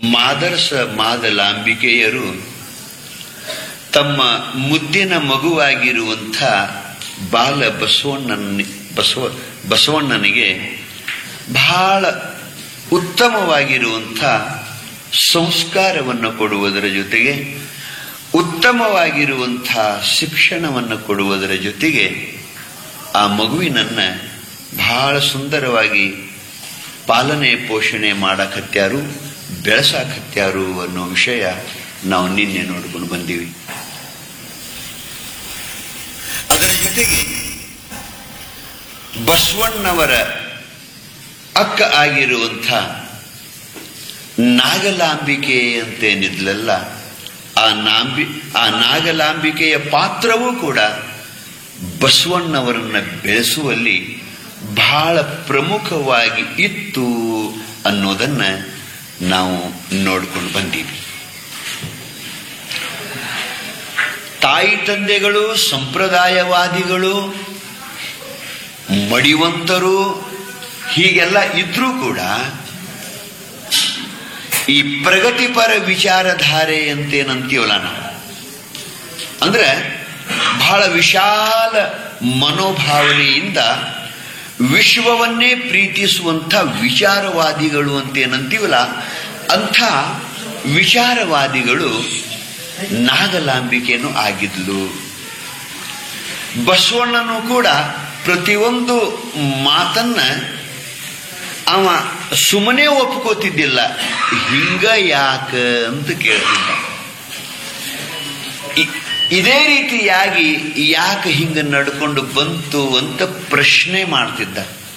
ಮಾದರ್ಸ ಮಾದಲಾಂಬಿಕೆಯರು ತಮ್ಮ ಮುದ್ದಿನ ಮಗುವಾಗಿರುವಂಥ ಬಾಲ ಬಸವಣ್ಣನ ಬಸವ ಬಸವಣ್ಣನಿಗೆ ಬಹಳ ಉತ್ತಮವಾಗಿರುವಂಥ ಸಂಸ್ಕಾರವನ್ನು ಕೊಡುವುದರ ಜೊತೆಗೆ ಉತ್ತಮವಾಗಿರುವಂಥ ಶಿಕ್ಷಣವನ್ನು ಕೊಡುವುದರ ಜೊತೆಗೆ ಆ ಮಗುವಿನನ್ನ ಬಹಳ ಸುಂದರವಾಗಿ ಪಾಲನೆ ಪೋಷಣೆ ಮಾಡಕತ್ಯಾರು ಬೆಳೆಸಾಕತ್ಯಾರು ಅನ್ನೋ ವಿಷಯ ನಾವು ನಿನ್ನೆ ನೋಡ್ಕೊಂಡು ಬಂದೀವಿ ಅದರ ಜೊತೆಗೆ ಬಸವಣ್ಣವರ ಅಕ್ಕ ಆಗಿರುವಂಥ ನಾಗಲಾಂಬಿಕೆ ಅಂತೇನಿದ್ಲಲ್ಲ ಆ ನಾಂಬಿ ಆ ನಾಗಲಾಂಬಿಕೆಯ ಪಾತ್ರವೂ ಕೂಡ ಬಸವಣ್ಣವರನ್ನ ಬೆಳೆಸುವಲ್ಲಿ ಬಹಳ ಪ್ರಮುಖವಾಗಿ ಇತ್ತು ಅನ್ನೋದನ್ನ ನಾವು ನೋಡ್ಕೊಂಡು ಬಂದೀವಿ ತಾಯಿ ತಂದೆಗಳು ಸಂಪ್ರದಾಯವಾದಿಗಳು ಮಡಿವಂತರು ಹೀಗೆಲ್ಲ ಇದ್ರೂ ಕೂಡ ಈ ಪ್ರಗತಿಪರ ವಿಚಾರಧಾರೆ ಅಂತೇನಂತೀವಲ್ಲ ನಾವು ಅಂದ್ರೆ ಬಹಳ ವಿಶಾಲ ಮನೋಭಾವನೆಯಿಂದ ವಿಶ್ವವನ್ನೇ ಪ್ರೀತಿಸುವಂಥ ವಿಚಾರವಾದಿಗಳು ಅಂತೇನಂತೀವಲ್ಲ ಅಂಥ ವಿಚಾರವಾದಿಗಳು ನಾಗಲಾಂಬಿಕೆನೂ ಆಗಿದ್ಲು ಬಸವಣ್ಣನು ಕೂಡ ಪ್ರತಿಯೊಂದು ಮಾತನ್ನ ಅವ ಸುಮ್ಮನೆ ಒಪ್ಕೋತಿದ್ದಿಲ್ಲ ಹಿಂಗ ಯಾಕ ಅಂತ ಕೇಳ್ತಿದ್ದ ಇ- ಇದೇ ರೀತಿಯಾಗಿ ಯಾಕೆ ಹಿಂಗ ನಡ್ಕೊಂಡು ಬಂತು ಅಂತ ಪ್ರಶ್ನೆ ಮಾಡ್ತಿದ್ದ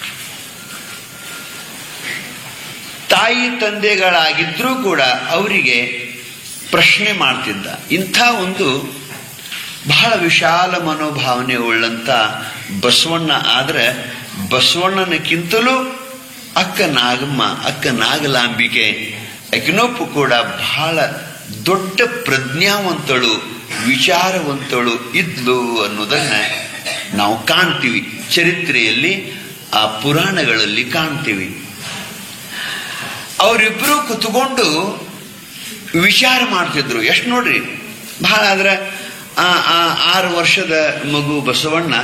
ತಾಯಿ ತಂದೆಗಳಾಗಿದ್ರೂ ಕೂಡ ಅವರಿಗೆ ಪ್ರಶ್ನೆ ಮಾಡ್ತಿದ್ದ ಇಂಥ ಒಂದು ಬಹಳ ವಿಶಾಲ ಮನೋಭಾವನೆ ಉಳ್ಳಂತ ಬಸವಣ್ಣ ಆದ್ರೆ ಬಸವಣ್ಣನಕ್ಕಿಂತಲೂ ಅಕ್ಕ ನಾಗಮ್ಮ ಅಕ್ಕ ನಾಗಲಾಂಬಿಕೆ ಅಕಿನೊಪ್ಪು ಕೂಡ ಬಹಳ ದೊಡ್ಡ ಪ್ರಜ್ಞಾವಂತಳು ವಿಚಾರವಂತಳು ಇದ್ಲು ಅನ್ನೋದನ್ನ ನಾವು ಕಾಣ್ತೀವಿ ಚರಿತ್ರೆಯಲ್ಲಿ ಆ ಪುರಾಣಗಳಲ್ಲಿ ಕಾಣ್ತೀವಿ ಅವರಿಬ್ರು ಕುತ್ಕೊಂಡು ವಿಚಾರ ಮಾಡ್ತಿದ್ರು ಎಷ್ಟು ನೋಡ್ರಿ ಬಹಳ ಆದ್ರೆ ಆ ಆ ಆರು ವರ್ಷದ ಮಗು ಬಸವಣ್ಣ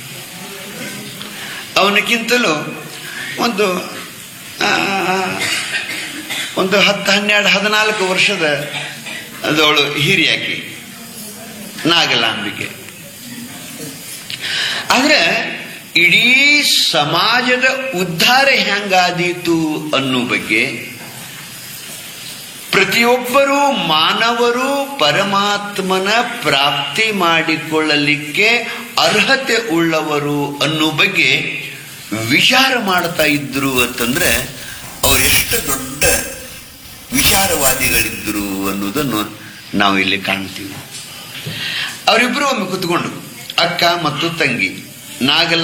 ಅವನಕ್ಕಿಂತಲೂ ಒಂದು ಆ, ಒಂದು ಹತ್ತು ಹನ್ನೆರಡು ಹದಿನಾಲ್ಕು ವರ್ಷದ ಅದವಳು ಹಿರಿಯಾಕಿ ನಾಗಲಾಂಬಿಕೆ ಆದ್ರೆ ಇಡೀ ಸಮಾಜದ ಉದ್ಧಾರ ಹೆಂಗಾದೀತು ಅನ್ನೋ ಬಗ್ಗೆ ಪ್ರತಿಯೊಬ್ಬರೂ ಮಾನವರು ಪರಮಾತ್ಮನ ಪ್ರಾಪ್ತಿ ಮಾಡಿಕೊಳ್ಳಲಿಕ್ಕೆ ಅರ್ಹತೆ ಉಳ್ಳವರು ಅನ್ನೋ ಬಗ್ಗೆ ವಿಚಾರ ಮಾಡ್ತಾ ಇದ್ರು ಅಂತಂದ್ರೆ ಅವ್ರು ಎಷ್ಟು ದೊಡ್ಡ ವಿಚಾರವಾದಿಗಳಿದ್ರು ಅನ್ನೋದನ್ನು ನಾವು ಇಲ್ಲಿ ಕಾಣ್ತೀವಿ ಅವರಿಬ್ಬರು ಒಮ್ಮೆ ಕುತ್ಕೊಂಡು ಅಕ್ಕ ಮತ್ತು ತಂಗಿ ನಾಗಲ